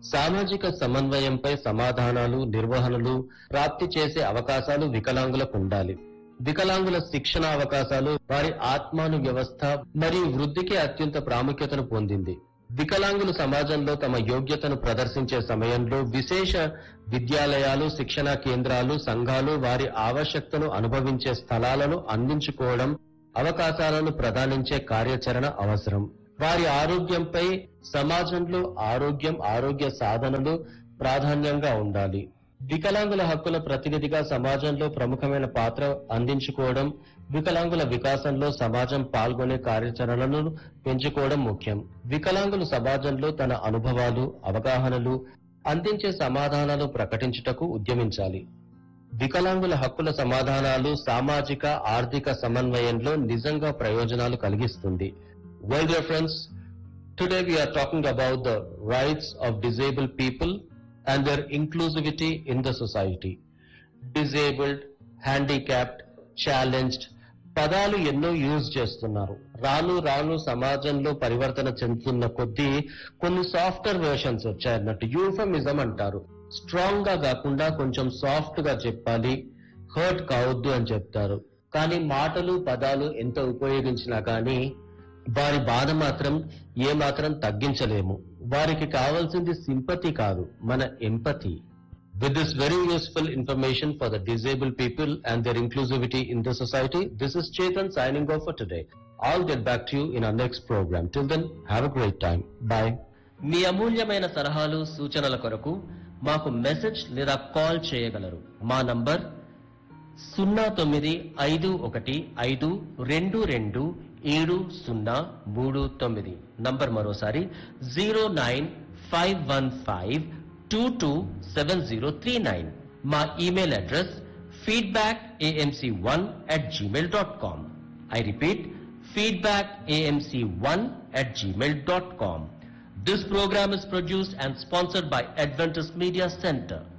సామాజిక సమన్వయంపై సమాధానాలు నిర్వహణలు ప్రాప్తి చేసే అవకాశాలు వికలాంగులకు ఉండాలి వికలాంగుల శిక్షణ అవకాశాలు వారి ఆత్మాను వ్యవస్థ మరియు వృద్ధికి అత్యంత ప్రాముఖ్యతను పొందింది వికలాంగులు సమాజంలో తమ యోగ్యతను ప్రదర్శించే సమయంలో విశేష విద్యాలయాలు శిక్షణా కేంద్రాలు సంఘాలు వారి ఆవశ్యకతను అనుభవించే స్థలాలను అందించుకోవడం అవకాశాలను ప్రదానించే కార్యాచరణ అవసరం వారి ఆరోగ్యంపై సమాజంలో ఆరోగ్యం ఆరోగ్య సాధనలు ప్రాధాన్యంగా ఉండాలి వికలాంగుల హక్కుల ప్రతినిధిగా సమాజంలో ప్రముఖమైన పాత్ర అందించుకోవడం వికలాంగుల వికాసంలో సమాజం పాల్గొనే కార్యాచరణలను పెంచుకోవడం ముఖ్యం వికలాంగులు సమాజంలో తన అనుభవాలు అవగాహనలు అందించే సమాధానాలు ప్రకటించుటకు ఉద్యమించాలి వికలాంగుల హక్కుల సమాధానాలు సామాజిక ఆర్థిక సమన్వయంలో నిజంగా ప్రయోజనాలు కలిగిస్తుంది well dear friends today we are talking about the rights of disabled people and their inclusivity in the society. Disabled, handicapped, challenged పదాలు ఎన్నో యూజ్ చేస్తున్నారు రాను రాను సమాజంలో పరివర్తన చెందుతున్న కొద్దీ కొన్ని సాఫ్ట్వేర్ వెర్షన్స్ వచ్చాయన్నట్టు యూఫమిజం అంటారు స్ట్రాంగ్ గా కాకుండా కొంచెం సాఫ్ట్ గా చెప్పాలి హర్ట్ కావద్దు అని చెప్తారు కానీ మాటలు పదాలు ఎంత ఉపయోగించినా కానీ వారి బాధ మాత్రం ఏ మాత్రం తగ్గించలేము వారికి కావాల్సింది సింపతి కాదు మన empathy With this very useful information for the disabled people and their inclusivity in the society, this is Chetan signing off for today. I'll get back to you in our next program. Till then, have a great time. Bye. మీ అమూల్యమైన సలహాలు సూచనల కొరకు మాకు message లేదా call చేయగలరు మా number సున్నా తొమ్మిది ఐదు ఒకటి ఐదు రెండు రెండు ఏడు సున్నా మూడు తొమ్మిది నంబర్ మరోసారి zero nine five one five two two seven zero three nine మా email address feedback AMC one at Gmail dot com I repeat feedback AMC one at Gmail dot com This program is produced and sponsored by Adventist Media Center.